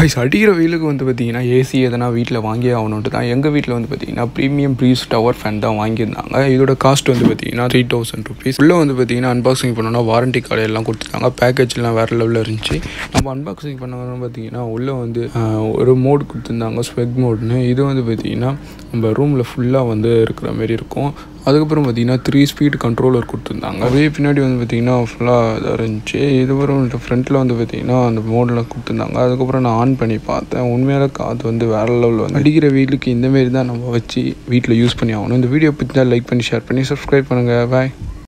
guys அடிக்கிற வெயிலுக்கு வந்து பார்த்தீங்கன்னா ஏசி எதனா வீட்டில் வாங்கியே ஆகணுன்ட்டு தான் எங்கள் வீட்டில் வந்து பார்த்தீங்கன்னா ப்ரீமியம் ப்ரீஸ் டவர் ஃபேன் தான் வாங்கியிருந்தாங்க இதோட காஸ்ட் வந்து பார்த்தீங்கன்னா த்ரீ தௌசண்ட் ருபீஸ் உள்ளே வந்து பார்த்தீங்கன்னா அன்பாக்சிங் பண்ணோன்னா வாரண்டி கார்டு எல்லாம் கொடுத்துருந்தாங்க பேக்கேஜ்லாம் வேறு லெவலில் இருந்துச்சு நம்ம அன்பாக்சிங் பண்ணவங்க பார்த்தீங்கன்னா உள்ளே வந்து ஆஹ், ஒரு மோட் கொடுத்துருந்தாங்க ஸ்வெக் மோட்னு இது வந்து பார்த்தீங்கன்னா நம்ம ரூமில் ஃபுல்லாக வந்து இருக்கிற மாதிரி இருக்கும் அதுக்கப்புறம் பார்த்தீங்கன்னா த்ரீ ஸ்பீட் கண்ட்ரோலர் கொடுத்துருந்தாங்க அப்படியே பின்னாடி வந்து பார்த்தீங்கன்னா ஃபுல்லாக இதாக இருந்துச்சு இதுவரும் ஃப்ரண்ட்டில் வந்து பார்த்தீங்கன்னா அந்த மோடில் கொடுத்துருந்தாங்க அதுக்கப்புறம் நான் ஆன் பண்ணி பார்த்தேன் உண்மையால காற்று வந்து வேற லெவலில் வந்து அடிக்கிற வெயிலுக்கு இந்த மாரி தான் நம்ம வச்சு வீட்டில் யூஸ் பண்ணி ஆகணும் இந்த வீடியோ பற்றி தான் லைக் பண்ணி ஷேர் பண்ணி சப்ஸ்கிரைப் பண்ணுங்கள் பாய்